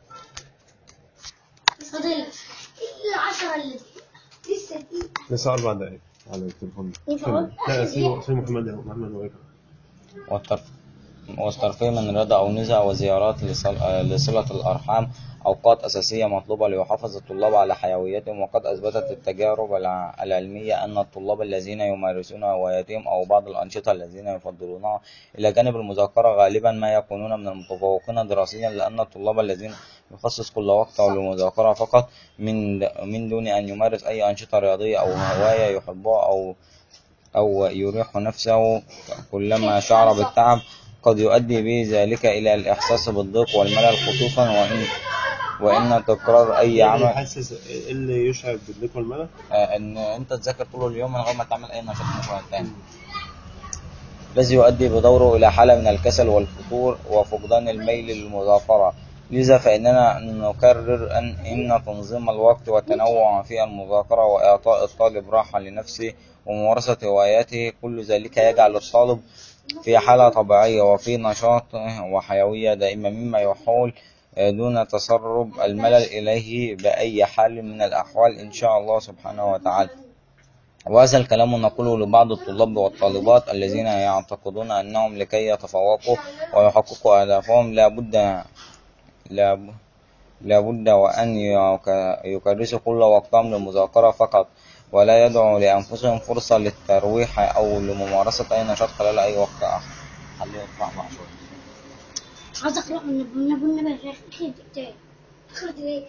Speaker 4: فاضل العشرة اللي لسه دقيقة
Speaker 1: لسه اربع دقائق على التليفون
Speaker 3: ينفع أقول
Speaker 1: لا
Speaker 3: آخر
Speaker 1: سي
Speaker 3: دقيقة؟
Speaker 1: سي محمد محمد ويكرم
Speaker 2: والترف والترفيه من رضا أو نزع وزيارات لصل... آه، لصلة الأرحام أوقات أساسية مطلوبة ليحافظ الطلاب على حيويتهم وقد أثبتت التجارب الع- العلمية أن الطلاب الذين يمارسون هواياتهم أو بعض الأنشطة الذين يفضلونها إلى جانب المذاكرة غالبا ما يكونون من المتفوقين دراسيا لأن الطلاب الذين يخصص كل وقته للمذاكرة فقط من من دون أن يمارس أي أنشطة رياضية أو هواية يحبها أو أو يريح نفسه كلما شعر بالتعب قد يؤدي به ذلك إلى الإحساس بالضيق والملل خصوصا وإن وإن تكرار أي
Speaker 1: اللي
Speaker 2: عمل
Speaker 1: يحسس إيه اللي يشعر بالضيق والملل
Speaker 2: آه، إن أنت تذاكر طول اليوم من غير ما تعمل أي نشاط مثلا تاني الذي يؤدي بدوره إلى حالة من الكسل والفتور وفقدان الميل للمذاكرة لذا فإننا نكرر أن إن تنظيم الوقت والتنوع في المذاكرة وإعطاء الطالب راحة لنفسه وممارسة هواياته كل ذلك يجعل الطالب في حالة طبيعية وفي نشاط وحيوية دائمة مما يحول دون تسرب الملل إليه بأي حال من الأحوال إن شاء الله سبحانه وتعالى وهذا الكلام نقوله لبعض الطلاب والطالبات الذين يعتقدون أنهم لكي يتفوقوا ويحققوا أهدافهم لا بد لا ب- لا بد وأن يك- يكرسوا كل وقتهم للمذاكرة فقط ولا يدعوا لأنفسهم فرصة للترويح أو لممارسة أي نشاط خلال أي وقت آخر خليه يطلع مع شوية
Speaker 3: عاوز اقرا من النبي والنبي اخر دقيقتين
Speaker 4: آخر دقيقة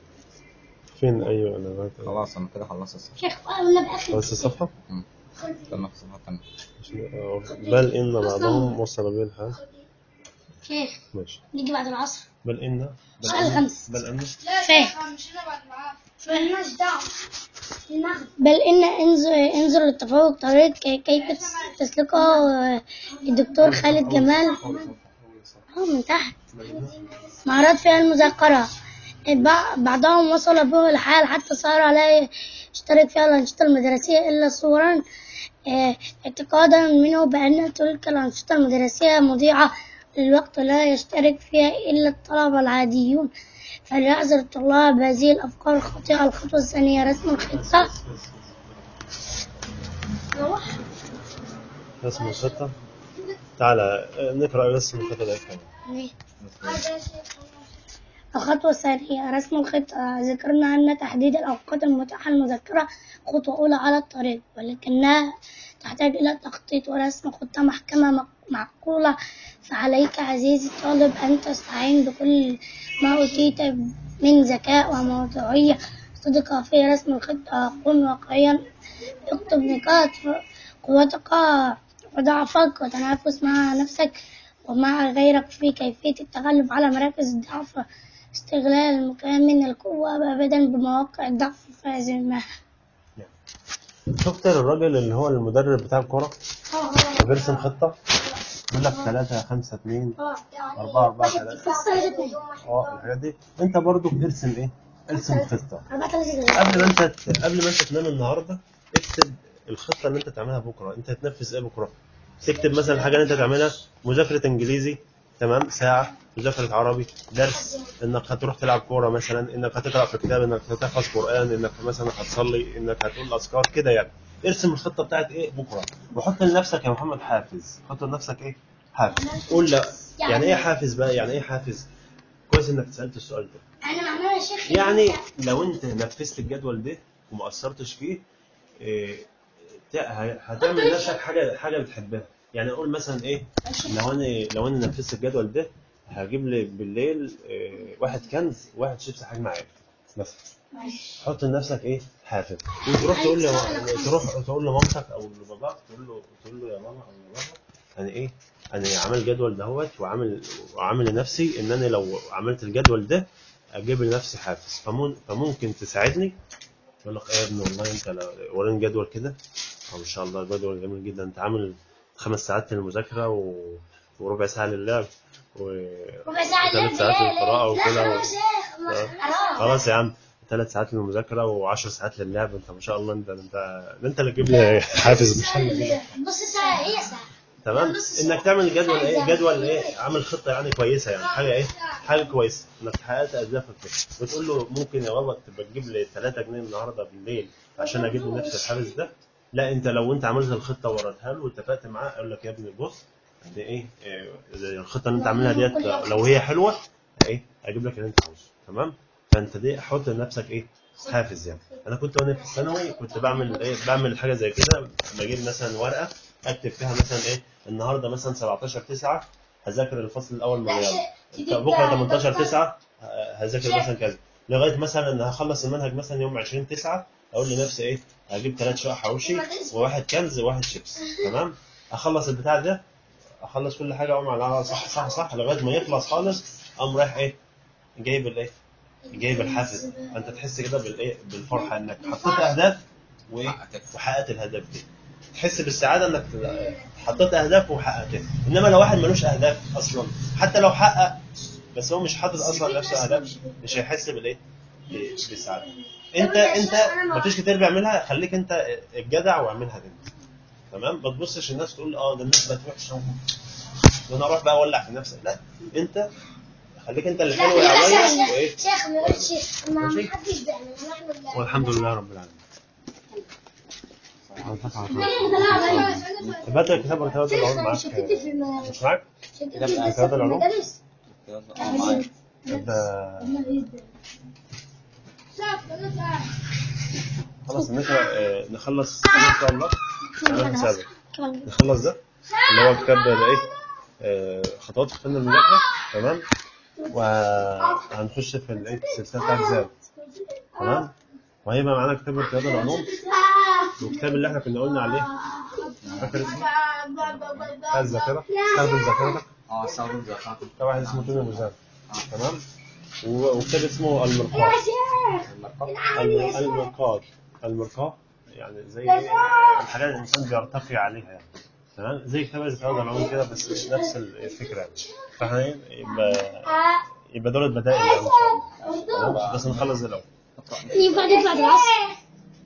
Speaker 1: فين ايوه انا معاك.
Speaker 2: خلاص أنا كده خلصت الصفحة
Speaker 3: شيخ والنبي اخر
Speaker 1: خلصت الصفحه
Speaker 2: استنى في الصفحة التانية
Speaker 1: عشان- بل ان بعضهم وصل به الحال
Speaker 3: شيخ
Speaker 1: ماشي
Speaker 3: نيجي بعد العصر
Speaker 1: بل ان بل
Speaker 3: السؤال
Speaker 1: ان
Speaker 3: الخامس
Speaker 1: بل ان
Speaker 4: لا
Speaker 3: فاهم.
Speaker 4: مش هنا بعد العصر مالناش دعوة ناخد
Speaker 3: بل ان انظر انظر للتفوق طريقة كي- كيف تسلكه الدكتور خالد جمال اه من تحت مهارات فيها المذاكرة البع- بعضهم وصل به الحال حتى صار لا يشترك فيها الأنشطة المدرسية إلا صورا آه، اعتقادا منه بأن تلك الأنشطة المدرسية مضيعة للوقت لا يشترك فيها إلا الطلبة العاديون فليحذر الطلاب هذه الأفكار الخاطئة الخطوة الثانية رسم الخطة
Speaker 1: رسم الخطه تعالى آه، نقرا رسم الخطه ده كمان
Speaker 4: هذا يا شيخ
Speaker 3: الخطوة الثانية رسم الخطة ذكرنا أن تحديد الأوقات المتاحة المذكرة خطوة أولى على الطريق ولكنها تحتاج إلى تخطيط ورسم خطة محكمة مق- معقولة فعليك عزيزي الطالب أن تستعين بكل ما أوتيت من ذكاء وموضوعية صدق في رسم الخطة كن واقعيا اكتب نقاط قوتك وضعفك وتنافس مع نفسك ومع غيرك في كيفية التغلب على مراكز الضعف استغلال المكامن القوة أبدا بمواقع الضعف فازمها
Speaker 1: شفت الراجل اللي هو المدرب بتاع الكوره بيرسم خطه يقول لك 3 5 2
Speaker 4: يعني
Speaker 1: 4 4 3 اه الحاجات دي انت برضو ارسم ايه؟ ارسم خطه
Speaker 3: أربعة ثلاثة
Speaker 1: قبل ما انت قبل ما انت تنام النهارده اكتب الخطه اللي انت تعملها بكره انت هتنفذ ايه بكره تكتب مثلا الحاجه اللي انت تعملها مذاكره انجليزي تمام ساعه مذاكره عربي درس انك هتروح تلعب كوره مثلا انك هتقرا في كتاب انك هتحفظ قران انك مثلا هتصلي انك هتقول اذكار كده يعني ارسم الخطه بتاعت ايه بكره وحط لنفسك يا محمد حافز حط لنفسك ايه حافز قول لا يعني ايه حافز بقى يعني ايه حافز كويس انك سالت السؤال ده
Speaker 3: أنا معناها يا شيخ
Speaker 1: يعني لو انت نفذت الجدول ده وما قصرتش فيه إيه، تا- هتعمل لنفسك حاجه حاجه بتحبها يعني اقول مثلا ايه لو انا لو انا نفذت الجدول ده هجيب لي بالليل إيه، واحد كنز وواحد شيبس حجم عادي مثلا حط لنفسك ايه حافز وتروح تقول له تروح تقول لمامتك او لباباك تقول له تقول له يا ماما او يا بابا انا ايه انا عامل جدول دهوت وعامل وعامل لنفسي ان انا لو عملت الجدول ده اجيب لنفسي حافز فمون فممكن تساعدني يقول لك ايه يا ابني والله انت لو- وريني جدول كده اه ما شاء الله جدول جميل جدا انت عامل خمس ساعات للمذاكره و... وربع ساعه للعب و...
Speaker 3: ربع ساعة
Speaker 1: وثلاث ساعات للقراءه وكده و...
Speaker 3: حرام
Speaker 1: خلاص يا عم ثلاث ساعات للمذاكره و10 ساعات للعب انت ما شاء الله انت انت انت اللي تجيب لي حافز مش انا اللي أجيب لك.
Speaker 3: نص ساعة هي ساعة
Speaker 1: تمام انك تعمل جدول ايه جدول ايه عامل خطه يعني كويسه يعني حاجه ايه حاجه كويسه انك حققت اهدافك كده بتقول له ممكن يا بابا تبقى تجيب لي 3 جنيه النهارده بالليل عشان اجيب لي نفس الحافز ده لا انت لو انت عملت الخطه ووريتها له واتفقت معاه اقول لك يا ابني بص دي ايه إيه، الخطه اللي انت عاملها ديت لو هي حلوه ايه اجيب لك اللي انت عاوزه تمام فانت دي حط لنفسك ايه حافز يعني انا كنت وانا في الثانوي كنت بعمل ايه بعمل حاجه زي كده بجيب مثلا ورقه اكتب فيها مثلا ايه النهارده مثلا 17 9 هذاكر الفصل الاول من الرياضه بكره 18 9 هذاكر مثلا كذا لغايه مثلا ان هخلص المنهج مثلا يوم 20 9 اقول لنفسي ايه هجيب ثلاث شقق حواوشي وواحد كنز وواحد شيبس تمام اخلص البتاع ده اخلص كل حاجه اقوم على صح صح صح لغايه ما يخلص خالص اقوم رايح ايه جايب الايه جايب الحافز فانت تحس كده بالايه بالفرحه انك حطيت اهداف وايه وحققت الاهداف دي تحس بالسعاده انك حطيت اهداف وحققتها انما لو واحد ملوش اهداف اصلا حتى لو حقق بس هو مش حاطط اصلا لنفسه اهداف مش هيحس بالايه ب- بالسعاده انت انت مفيش كتير بيعملها خليك انت الجدع واعملها انت تمام ما تبصش الناس تقول اه ده الناس بقت وحشه ده انا اروح بقى اولع في نفسك لا انت خليك انت اللي حلو يا عويس وايه
Speaker 3: شيخ ما شيخ ما
Speaker 1: ماشي.
Speaker 3: حدش بيعمل نحن اللي
Speaker 1: والحمد لله رب العالمين بات الكتاب والكتاب العلوم معاك
Speaker 3: شتت في الم-
Speaker 1: مش معاك؟
Speaker 3: شتت
Speaker 2: كده
Speaker 3: في
Speaker 2: بقى
Speaker 1: كتاب العلوم؟
Speaker 3: المدارس
Speaker 2: اه معايا
Speaker 1: ده خلاص نقرا آه، نخلص ان شاء الله نعمل حسابك نخلص ده اللي هو كتاب ده ايه آه، خطوات في فن المذاكره تمام وهنخش في الايه السلسله بتاعت زاد تمام وهيبقى معانا كتاب ارتياض العلوم والكتاب اللي احنا كنا قلنا عليه فاكر اسمه؟ بتاع الذاكره استخدم ذاكرتك
Speaker 2: اه استخدم ذاكرتك
Speaker 1: ده واحد اسمه توني مزار تمام و- وكتاب اسمه المرقاة الم- المرقاة المرقاة يعني زي ايه الحاجات اللي الانسان بيرتقي عليها يعني تمام زي كتاب الزكاة العلوم كده بس نفس الفكرة يعني فاحنا إيه؟ يبقى يبقى دول البدائل يعني ان شاء الله تمام؟ بس نخلص ده الاول
Speaker 3: ينفع نطلع العصر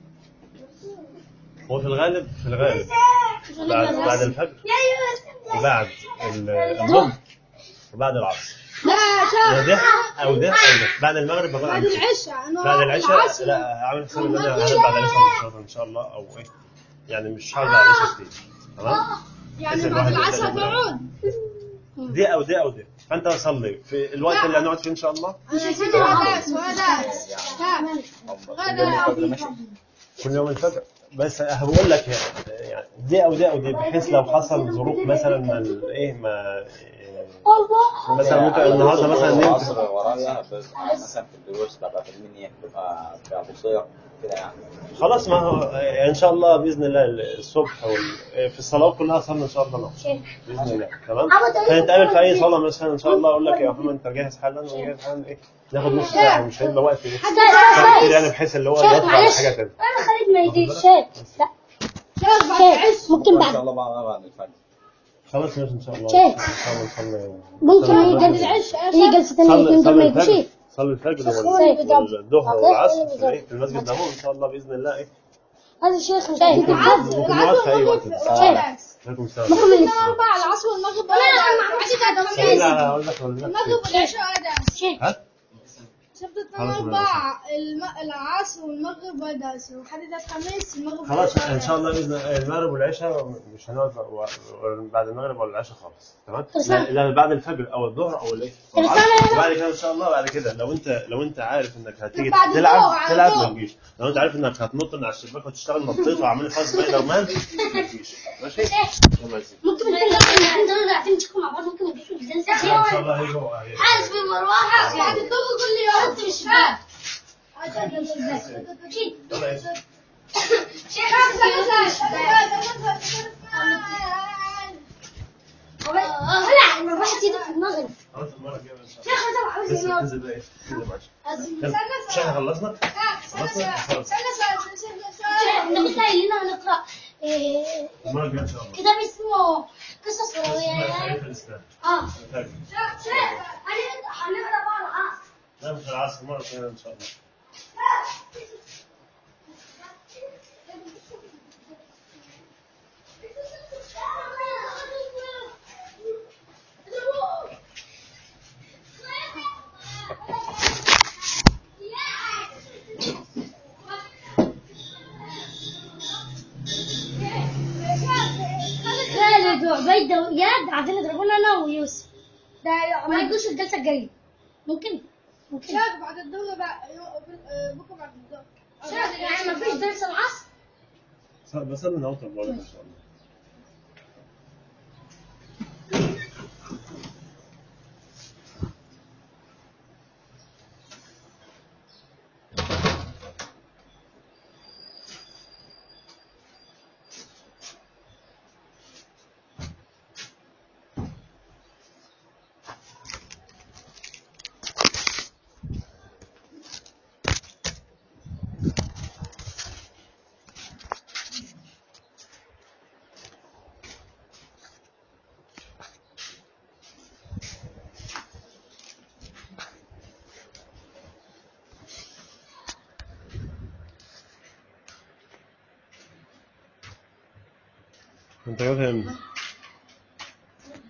Speaker 1: هو في الغالب في الغالب بعد بعد الفجر وبعد ال- الظهر وبعد العصر
Speaker 5: لا
Speaker 1: يا ده او ده او ده بعد المغرب بكون
Speaker 5: بعد
Speaker 1: عندي
Speaker 5: العشاء انا
Speaker 1: بعد العشاء
Speaker 5: العصر.
Speaker 1: لا هعمل حساب ان انا هنام بعد العشاء مباشرة ان شاء الله او ايه يعني مش هقعد على العشاء كتير تمام
Speaker 5: يعني
Speaker 1: بحيث
Speaker 5: بعد
Speaker 1: الواحد
Speaker 5: العصر
Speaker 1: يقدر ينام.
Speaker 5: تقعد
Speaker 1: دي او دي او دي فانت صلي في الوقت اللي هنقعد فيه ان شاء الله
Speaker 5: انا نسيت الغداء وغداء
Speaker 2: كل يوم الفجر ماشي
Speaker 1: كل يوم الفجر بس بقول لك يعني يعني دي او دي او دي بحيث لو حصل ظروف مثلا ما ال- ايه ما إيه، مثلا ممكن النهارده مثلا نمت
Speaker 2: العصر ورايا بس مثلا في الدروس ببقى في المنيا ببقى في ابو صير كده يعني
Speaker 1: خلاص ما هو آه، ان شاء الله باذن الله الصبح وال- في الصلاه كلها صلنا ان شاء الله نوم باذن الله تمام هنتقابل في اي صلاه مثلا ان شاء الله اقول لك يا محمد انت جاهز حالا وانا جاهز حالا ايه ناخد نص ساعه مش هيبقى وقت كتير يعني بحيث اللي هو
Speaker 3: شيخ،
Speaker 1: يوفر على
Speaker 3: معلش.
Speaker 1: حاجه تانيه
Speaker 3: انا خالد ما يديش شيخ لا
Speaker 5: شيخ بعد العشاء
Speaker 3: شيخ ممكن
Speaker 2: ان
Speaker 3: بعد
Speaker 2: شاء الله بقى بعد الفجر
Speaker 1: خلاص ماشي ان شاء الله
Speaker 3: شيخ.
Speaker 1: ان شاء الله نصلي
Speaker 3: ممكن
Speaker 1: صلي
Speaker 3: يجي جلسة يجي جلسة ثانية
Speaker 1: صلي
Speaker 3: الاثنين دول ما
Speaker 1: صلي
Speaker 3: يجوش
Speaker 1: الفجر
Speaker 3: إيه؟
Speaker 1: صلي الفجر
Speaker 3: شيخ،
Speaker 1: وال-
Speaker 3: هو اللي بيجاوب.
Speaker 1: والظهر
Speaker 3: شيخ،
Speaker 1: والعصر
Speaker 3: هو اللي
Speaker 1: في إيه؟ في المسجد ده ان شاء الله باذن الله ايه
Speaker 3: هذا الشيخ
Speaker 1: ممكن
Speaker 3: شيخ
Speaker 1: ممكن نقعد في اي وقت
Speaker 3: شيخ
Speaker 1: عليكم السلام
Speaker 3: ممكن من
Speaker 5: أربعة العصر والمغرب ولا
Speaker 1: لا لا اقول لك اقول لك
Speaker 5: المغرب والعشاء ولا
Speaker 3: شيخ
Speaker 1: ها
Speaker 5: شبت
Speaker 1: خلاص
Speaker 5: أربعة الم... العصر والمغرب والعصر وحدد الخميس المغرب
Speaker 1: خلاص
Speaker 5: والعشاء
Speaker 1: ان شاء الله باذن الله المغرب والعشاء مش هنقعد و- و- بعد المغرب ولا العشاء خالص تمام
Speaker 3: طب استنى.
Speaker 1: لا لا بعد الفجر او الظهر او الايه
Speaker 3: طب استنى أنا-
Speaker 1: وبعد كده ان شاء الله بعد كده لو انت لو انت عارف انك هتيجي
Speaker 5: بعد
Speaker 1: تلعب
Speaker 5: الظهر، على
Speaker 1: تلعب
Speaker 5: الظهر.
Speaker 1: ما تجيش لو انت عارف انك هتنط من على الشباك وتشتغل نطيت وعامل فاز سبايدر مان ما تجيش ماشي يلا يا سيدي.
Speaker 3: ممكن الاثنين دول الاثنين دول قاعدين يشكوا مع بعض ممكن ما يجوش الجلسة
Speaker 1: ان شاء الله هيجوا هيجوا.
Speaker 4: حاسب المروحة
Speaker 5: يعني الظهر كل يوم
Speaker 3: انت مش فاهم
Speaker 1: يلا يا سيدي.
Speaker 3: طلع المروحة تيجي في المغرب
Speaker 1: خلاص المره الجايه ان شاء
Speaker 3: شيخ
Speaker 1: الله
Speaker 3: انا عاوز
Speaker 1: تنزل
Speaker 3: ينام
Speaker 1: تنزل بقى ايه تنزل معلش يلا. مش احنا خلصنا خلصنا خلاص
Speaker 3: انت كنت قايل لنا هنقرا إيه،
Speaker 1: المره الجايه ان شاء الله
Speaker 3: كتاب اسمه قصص
Speaker 1: اسمها
Speaker 3: وروايات
Speaker 1: تاريخ الاسلام
Speaker 3: اه
Speaker 1: تاريخ.
Speaker 3: هنقرا بقى العصر
Speaker 1: لا مش العصر المره الجايه ان شاء الله
Speaker 3: خالد وعبيدة وإياد عايزين يضربونا أنا ويوسف ده ما يجوش الجلسة الجاية ممكن ممكن
Speaker 5: شاك بعد الظهر بقى بكره بعد الظهر
Speaker 3: شايف يعني ما فيش درس العصر
Speaker 1: بس انا نوصل بقول لك ان شاء الله انت جاي امتى؟